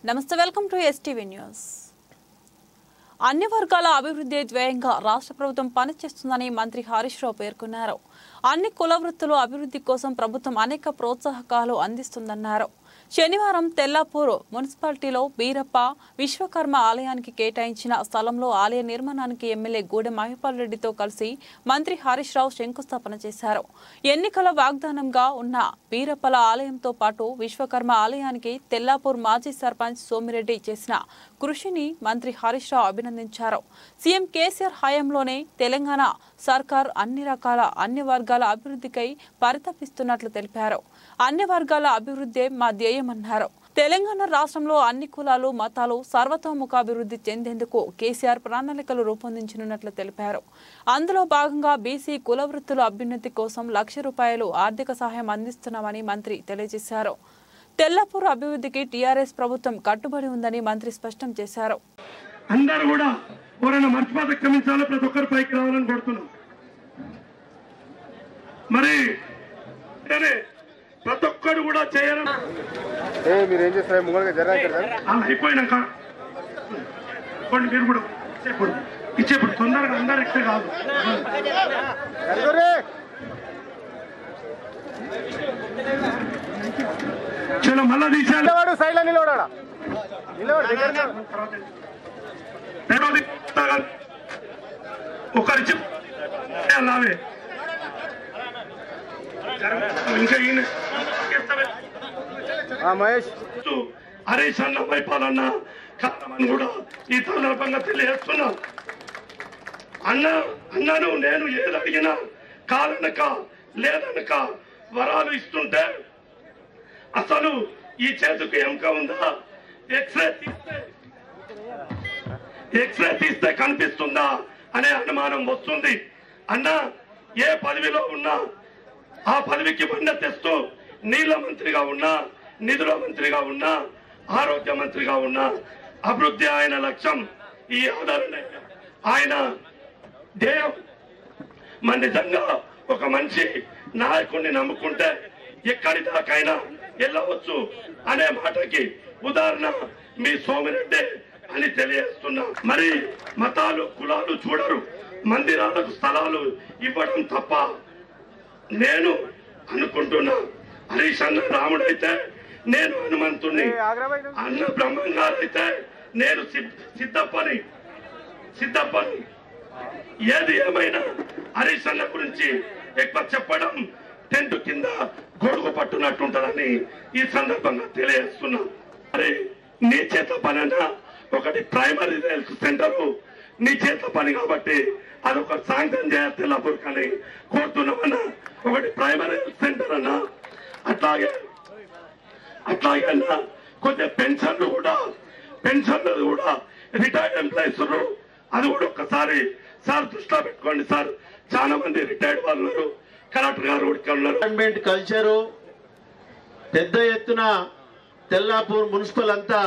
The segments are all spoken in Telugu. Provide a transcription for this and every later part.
నమస్తే వెల్కమ్ టు ఎస్టీవీ న్యూస్ అన్ని వర్గాల అభివృద్ధి ధ్యేయంగా రాష్ట్ర ప్రభుత్వం పనిచేస్తుందని మంత్రి హరీష్ రావు పేర్కొన్నారు అన్ని కుల వృత్తుల అభివృద్ధి కోసం ప్రభుత్వం అనేక ప్రోత్సాహకాలు అందిస్తుందన్నారు శనివారం తెల్లాపూర్ మున్సిపాలిటీలో బీరప్ప విశ్వకర్మ ఆలయానికి కేటాయించిన స్థలంలో ఆలయ నిర్మాణానికి ఎమ్మెల్యే గూడెం మహిపాల్ రెడ్డితో కలిసి మంత్రి హరీష్ రావు శంకుస్థాపన చేశారు ఎన్నికల వాగ్దానంగా ఉన్న బీరప్పల ఆలయంతో పాటు విశ్వకర్మ ఆలయానికి తెల్లాపూర్ మాజీ సర్పంచ్ సోమిరెడ్డి చేసిన కృషిని మంత్రి హరీష్ రావు అభినందించారు సీఎం కేసీఆర్ హయాంలోనే తెలంగాణ సర్కార్ అన్ని రకాల అన్ని వర్గాల అభివృద్ధికై పరితపిస్తున్నట్లు తెలిపారు అన్ని వర్గాల అభివృద్ధే మా ధ్యేయమన్నారు తెలంగాణ రాష్ట్రంలో అన్ని కులాలు మతాలు సర్వతోముఖాభివృద్ధి చెందేందుకు కేసీఆర్ ప్రణాళికలు రూపొందించనున్నట్లు తెలిపారు అందులో భాగంగా బీసీ కుల వృత్తుల అభ్యున్నతి కోసం లక్ష రూపాయలు ఆర్థిక సహాయం అందిస్తున్నామని మంత్రి తెలియజేశారు తెల్లపూర్ అభివృద్ధికి టీఆర్ఎస్ ప్రభుత్వం కట్టుబడి ఉందని మంత్రి స్పష్టం చేశారు అందరు కూడా ఎవరైనా మర్చిపోతే క్షమించాలి ప్రతి ఒక్కరు పైకి రావాలని కోరుతున్నాం మరి వెంటనే ప్రతి ఒక్కరు కూడా చేయాలని ఏ మీరు ఏం చేస్తారు ముంగల్గా జరగాలి కదా అలా అయిపోయినాక కొన్ని మీరు కూడా ఇచ్చేప్పుడు ఇచ్చేప్పుడు తొందరగా అందరు ఇస్తే కాదు జరగరే చలో మళ్ళా తీసేయాలి నిలబడు సైడ్ లో నిలబడా నిలబడు దగ్గర రెండోది ఒకరి చెప్పు అలావే ఇంకా ఈయన ఆ మహేష్ చెప్తూ హరీష్ అన్న వైపాలన్న కారణమని కూడా ఈ సందర్భంగా తెలియజేస్తున్నా అన్న అన్నను నేను ఏదడిగినా కాలనక లేదనక వరాలు ఇస్తుంటే అసలు ఈ చేతికి ఎముక ఉందా ఎక్స్రే తీస్తే ఎక్స్రే తీస్తే కనిపిస్తుందా అనే అనుమానం వస్తుంది అన్న ఏ పదవిలో ఉన్నా ఆ పదవికి బండ తెస్తూ నీళ్ళ మంత్రిగా ఉన్నా నిధుల మంత్రిగా ఉన్నా ఆరోగ్య మంత్రిగా ఉన్నా అభివృద్ధి ఆయన లక్ష్యం ఈ ఆధారణ ఆయన ధ్యేయం మన నిజంగా ఒక మనిషి నాయకుడిని నమ్ముకుంటే ఎక్కడి దాకైనా వెళ్ళవచ్చు అనే మాటకి ఉదాహరణ మీ సోమిరెడ్డి అని తెలియజేస్తున్నా మరి మతాలు కులాలు చూడరు మందిరాలకు స్థలాలు ఇవ్వడం తప్ప నేను అనుకుంటున్నా హరీష్ అన్న రాముడైతే నేను హనుమంతుణ్ణి అన్న బ్రహ్మం గారైతే నేను సిద్- సిద్ధప్పని సిద్ధప్పని ఏది ఏమైనా హరీష్ అన్న గురించి ఎక్కువ చెప్పడం టెంట్ కింద గొడుగు పట్టునట్టుంటదని ఈ సందర్భంగా తెలియజేస్తున్నా మరి నీ చేత పని అన్నా ఒకటి ప్రైమరీ హెల్త్ సెంటర్ నీ చేత పని కాబట్టి అదొక సాంక్షన్ చేయాలి తెల్లపూర్ కానీ కోరుతున్నామన్నా ఒకటి ప్రైమరీ హెల్త్ సెంటర్ అన్నా అట్లాగే అట్లాగే అన్నా కొంచెం పెన్షన్లు కూడా పెన్షన్లు కూడా రిటైర్డ్ ఎంప్లాయీస్ ఉన్నారు అది కూడా ఒక్కసారి సార్ దృష్టిలో పెట్టుకోండి సార్ చాలా మంది రిటైర్డ్ వాళ్ళు ఉన్నారు కలెక్టర్ గారు కూడా ఇక్కడ ఉన్నారు గవర్నమెంట్ కల్చరు పెద్ద ఎత్తున తెల్లాపూర్ మున్సిపల్ అంతా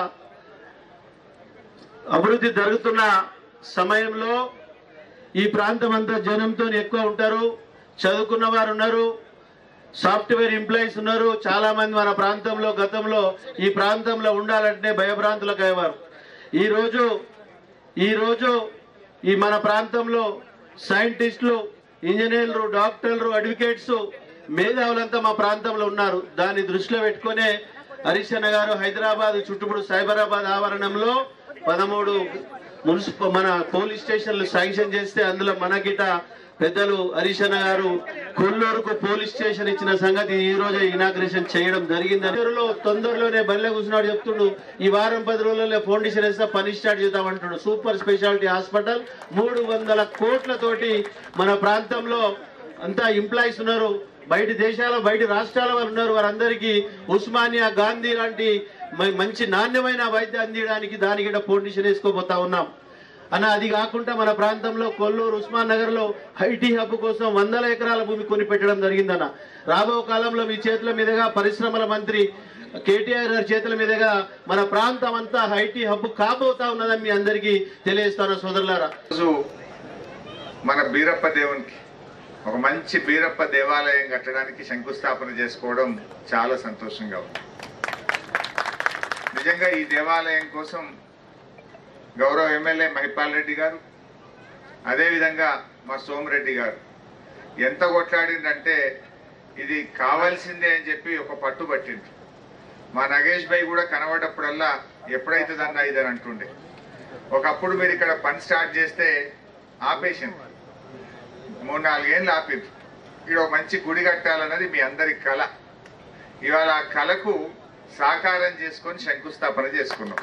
అభివృద్ధి జరుగుతున్న సమయంలో ఈ ప్రాంతం అంతా జనంతో ఎక్కువ ఉంటారు చదువుకున్న వారు ఉన్నారు సాఫ్ట్వేర్ ఎంప్లాయీస్ ఉన్నారు చాలా మంది మన ప్రాంతంలో గతంలో ఈ ప్రాంతంలో ఉండాలంటే భయభ్రాంతులకు అయ్యేవారు ఈరోజు ఈరోజు ఈ మన ప్రాంతంలో సైంటిస్టులు ఇంజనీర్లు డాక్టర్లు అడ్వకేట్స్ మేధావులంతా మా ప్రాంతంలో ఉన్నారు దాన్ని దృష్టిలో పెట్టుకునే హరిశన్న గారు హైదరాబాద్ చుట్టుముడు సైబరాబాద్ ఆవరణంలో పదమూడు మున్సిప మన పోలీస్ స్టేషన్లు శాంక్షన్ చేస్తే అందులో మనకిట పెద్దలు హరిశన్న గారు కొల్లూరుకు పోలీస్ స్టేషన్ ఇచ్చిన సంగతి ఈ రోజే ఇనాగ్రేషన్ చేయడం జరిగింది తొందరలో తొందరలోనే బల్లె కూర్చున్నాడు చెప్తుండు ఈ వారం పది రోజుల్లో ఫౌండేషన్ వేస్తే పని స్టార్ట్ చేద్దాం అంటున్నాడు సూపర్ స్పెషాలిటీ హాస్పిటల్ మూడు వందల కోట్లతోటి మన ప్రాంతంలో అంతా ఎంప్లాయీస్ ఉన్నారు బయట దేశాల బయట రాష్ట్రాల వారు ఉన్నారు వారందరికీ ఉస్మానియా గాంధీ లాంటి మ- మంచి నాణ్యమైన వైద్యం అందించడానికి దానికి కూడా ఫౌండేషన్ వేసుకోబోతా ఉన్నాం అన్న అది కాకుండా మన ప్రాంతంలో కొల్లూరు ఉస్మాన్ నగర్ లో ఐటీ హబ్ కోసం వందల ఎకరాల భూమి కొని పెట్టడం జరిగిందన్న రాబో కాలంలో మీ చేతుల మీదుగా పరిశ్రమల మంత్రి కేటీఆర్ గారి చేతుల మీదుగా మన ప్రాంతం అంతా ఐటీ హబ్ కాబోతా ఉన్నదని మీ అందరికీ తెలియజేస్తాను సోదరులారా రోజు మన బీరప్ప దేవునికి ఒక మంచి బీరప్ప దేవాలయం కట్టడానికి శంకుస్థాపన చేసుకోవడం చాలా సంతోషంగా ఉంది నిజంగా ఈ దేవాలయం కోసం గౌరవ ఎమ్మెల్యే మహిపాల్ రెడ్డి గారు అదేవిధంగా మా సోమిరెడ్డి గారు ఎంత కొట్లాడిందంటే ఇది కావాల్సిందే అని చెప్పి ఒక పట్టు పట్టిండు మా నగేష్ భాయ్ కూడా కనబడ్డప్పుడల్లా ఎప్పుడైతుందన్నా ఇదని అంటుండే ఒకప్పుడు మీరు ఇక్కడ పని స్టార్ట్ చేస్తే ఆపేసింది మూడు నాలుగేళ్ళు ఆపింది ఇక్కడ ఒక మంచి గుడి కట్టాలన్నది మీ అందరి కళ ఇవాళ ఆ కళకు సాకారం చేసుకొని శంకుస్థాపన చేసుకున్నాం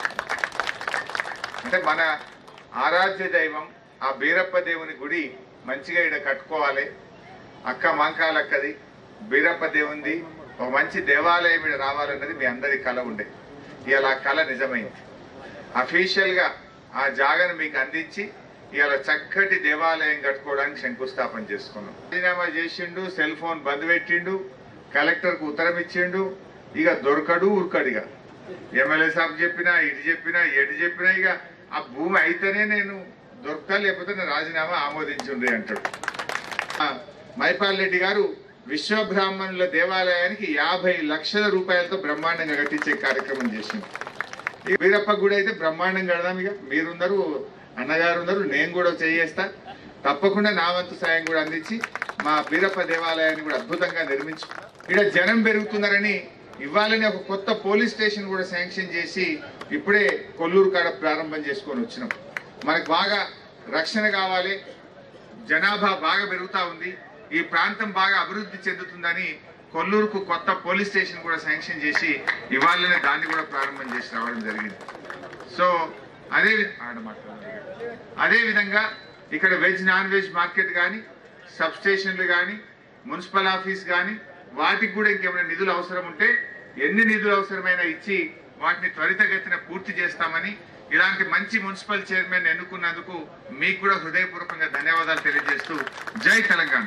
అంటే మన ఆరాధ్య దైవం ఆ బీరప్ప దేవుని గుడి మంచిగా ఇక్కడ కట్టుకోవాలి అక్క మంకాలక్కది బీరప్ప దేవుంది ఒక మంచి దేవాలయం ఇక్కడ రావాలన్నది మీ అందరి కళ ఉండే ఇవాళ ఆ కళ నిజమైంది అఫీషియల్ గా ఆ జాగను మీకు అందించి ఇవాళ చక్కటి దేవాలయం కట్టుకోవడానికి శంకుస్థాపన చేసుకున్నాం రాజీనామా చేసిండు సెల్ ఫోన్ బంద్ పెట్టిండు కలెక్టర్ కు ఉత్తరం ఇచ్చిండు ఇక దొరకడు ఉరకడిగా ఎమ్మెల్యే సాబ్ చెప్పినా ఇటు చెప్పినా ఎటు చెప్పినా ఇక ఆ భూమి అయితేనే నేను దొరకా లేకపోతే నేను రాజీనామా ఆమోదించుండే అంటాడు ఆ, మైపాల్ రెడ్డి గారు విశ్వబ్రాహ్మణుల దేవాలయానికి యాభై లక్షల రూపాయలతో బ్రహ్మాండంగా కట్టించే కార్యక్రమం చేసింది ఈ వీరప్ప గుడి అయితే బ్రహ్మాండం కడదాం ఇక మీరున్నారు అన్నగారు ఉన్నారు నేను కూడా చేయేస్తా తప్పకుండా నా వంతు సాయం కూడా అందించి మా వీరప్ప దేవాలయాన్ని కూడా అద్భుతంగా నిర్మించు ఇక్కడ జనం పెరుగుతున్నారని ఇవ్వాలని ఒక కొత్త పోలీస్ స్టేషన్ కూడా శాంక్షన్ చేసి ఇప్పుడే కొల్లూరు కాడ ప్రారంభం చేసుకొని వచ్చినాం మనకు బాగా రక్షణ కావాలి జనాభా బాగా పెరుగుతా ఉంది ఈ ప్రాంతం బాగా అభివృద్ధి చెందుతుందని కొల్లూరుకు కొత్త పోలీస్ స్టేషన్ కూడా శాంక్షన్ చేసి ఇవాళనే దాన్ని కూడా ప్రారంభం చేసి రావడం జరిగింది సో అదే వి- ఆడ మాట్లాడండి. అదే విధంగా ఇక్కడ వెజ్ నాన్ వెజ్ మార్కెట్ కానీ సబ్ స్టేషన్లు కానీ మున్సిపల్ ఆఫీస్ కానీ వాటికి కూడా ఇంకేమైనా నిధులు అవసరం ఉంటే ఎన్ని నిధులు అవసరమైనా ఇచ్చి వాటిని త్వరితగతిన పూర్తి చేస్తామని ఇలాంటి మంచి మున్సిపల్ చైర్మన్ ఎన్నుకున్నందుకు మీకు కూడా హృదయపూర్వకంగా ధన్యవాదాలు తెలియజేస్తూ జై తెలంగాణ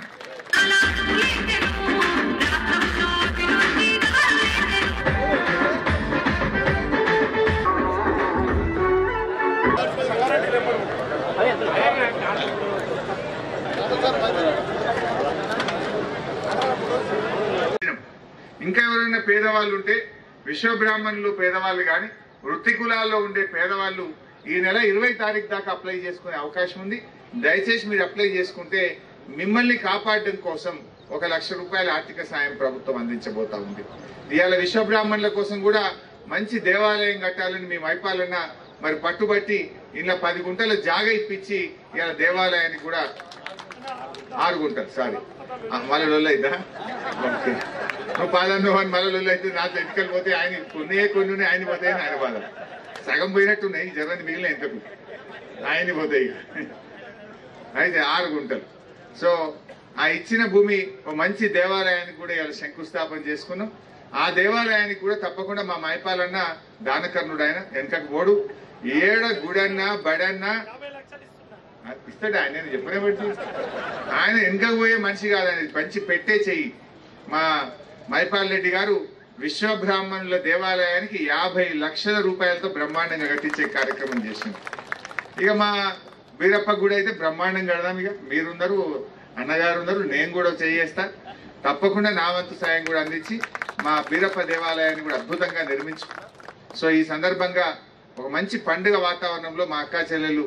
ఇంకా ఎవరైనా పేదవాళ్ళు ఉంటే విశ్వబ్రాహ్మణులు పేదవాళ్ళు కానీ వృత్తి కులాల్లో ఉండే పేదవాళ్ళు ఈ నెల ఇరవై తారీఖు దాకా అప్లై చేసుకునే అవకాశం ఉంది దయచేసి మీరు అప్లై చేసుకుంటే మిమ్మల్ని కాపాడడం కోసం ఒక లక్ష రూపాయల ఆర్థిక సాయం ప్రభుత్వం అందించబోతా ఉంది ఇవాళ విశ్వబ్రాహ్మణుల కోసం కూడా మంచి దేవాలయం కట్టాలని మీ వైపాలన్న మరి పట్టుబట్టి ఇలా పది గుంటల జాగ ఇప్పించి ఇవాళ దేవాలయానికి కూడా ఆరు గుంటలు సారీ మళ్ళీ లొల్లైద్దా ఓకే నువ్వు పాదన్ను అని మళ్ళీ లొల్లైతే నాతో ఎన్నికలు పోతే ఆయన కొన్ని కొన్ని ఉన్నాయి, ఆయన పోతే ఆయన బాధ సగం పోయినట్టున్నాయి జరని మిగిలిన ఎంతకు ఆయన పోతాయి ఇక. అయితే ఆరు గుంటలు సో ఆ ఇచ్చిన భూమి ఒక మంచి దేవాలయానికి కూడా ఇవాళ శంకుస్థాపన చేసుకున్నాం ఆ దేవాలయానికి కూడా తప్పకుండా మా మైపాలన్న దానకర్ణుడు ఆయన వెనకకు పోడు ఏడ గుడన్నా బడన్నా ఇస్తాడు ఆయన నేను చెప్పనే బట్టి ఆయన వెనకకు పోయే మనిషి కాదు ఆయన పంచి పెట్టే చెయ్యి మా మైపాల్ రెడ్డి గారు విశ్వబ్రాహ్మణుల దేవాలయానికి యాభై లక్షల రూపాయలతో బ్రహ్మాండంగా కట్టించే కార్యక్రమం చేసింది ఇక మా వీరప్ప గుడి అయితే బ్రహ్మాండం కడదాం ఇక మీరున్నారు అన్నగారు ఉన్నారు నేను కూడా చేయేస్తా తప్పకుండా నా వంతు సాయం కూడా అందించి మా బీరప్ప దేవాలయాన్ని కూడా అద్భుతంగా నిర్మించు సో ఈ సందర్భంగా ఒక మంచి పండుగ వాతావరణంలో మా అక్కా చెల్లెలు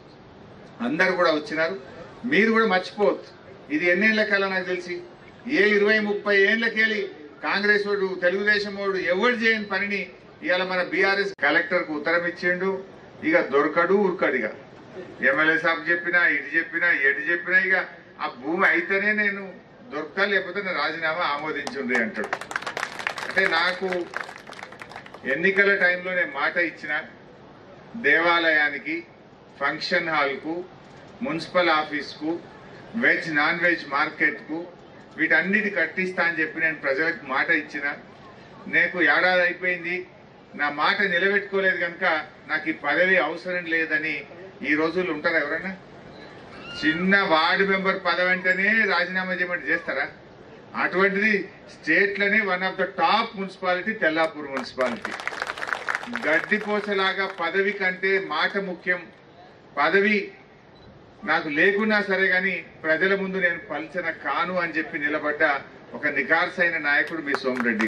అందరు కూడా వచ్చినారు మీరు కూడా మర్చిపోవద్దు ఇది ఎన్నేళ్ల కల నాకు తెలిసి ఏ ఇరవై ముప్పై ఏళ్ళకెళ్ళి కాంగ్రెస్ వాడు తెలుగుదేశం వాడు ఎవరు చేయని పనిని ఇవాళ మన బీఆర్ఎస్ కలెక్టర్ కు ఉత్తరం ఇచ్చిండు ఇక దొరకడు ఉరకడు ఇక ఎమ్మెల్యే సాబ్ చెప్పినా ఇటు చెప్పినా ఎటు చెప్పినా ఇక ఆ భూమి అయితేనే నేను దొరకా లేకపోతే నేను రాజీనామా ఆమోదించుండే అంటాడు అంటే నాకు ఎన్నికల టైంలో నేను మాట ఇచ్చిన దేవాలయానికి ఫంక్షన్ హాల్కు మున్సిపల్ ఆఫీస్కు వెజ్ నాన్ వెజ్ మార్కెట్కు వీటన్నిటి కట్టిస్తా అని చెప్పి నేను ప్రజలకు మాట ఇచ్చిన నాకు ఏడాది అయిపోయింది నా మాట నిలబెట్టుకోలేదు కనుక నాకు ఈ పదవి అవసరం లేదని ఈ రోజుల్లో ఉంటారా ఎవరైనా చిన్న వార్డు మెంబర్ పదవి అంటేనే రాజీనామా చేయమంటే చేస్తారా అటువంటిది స్టేట్లోనే one of the top municipality Tellapur municipality గడ్డిపోసలాగా పదవి కంటే మాట ముఖ్యం పదవి నాకు లేకున్నా సరే గాని ప్రజల ముందు నేను పల్చన కాను అని చెప్పి నిలబడ్డ ఒక నికార్సైన నాయకుడు మీ సోమరెడ్డి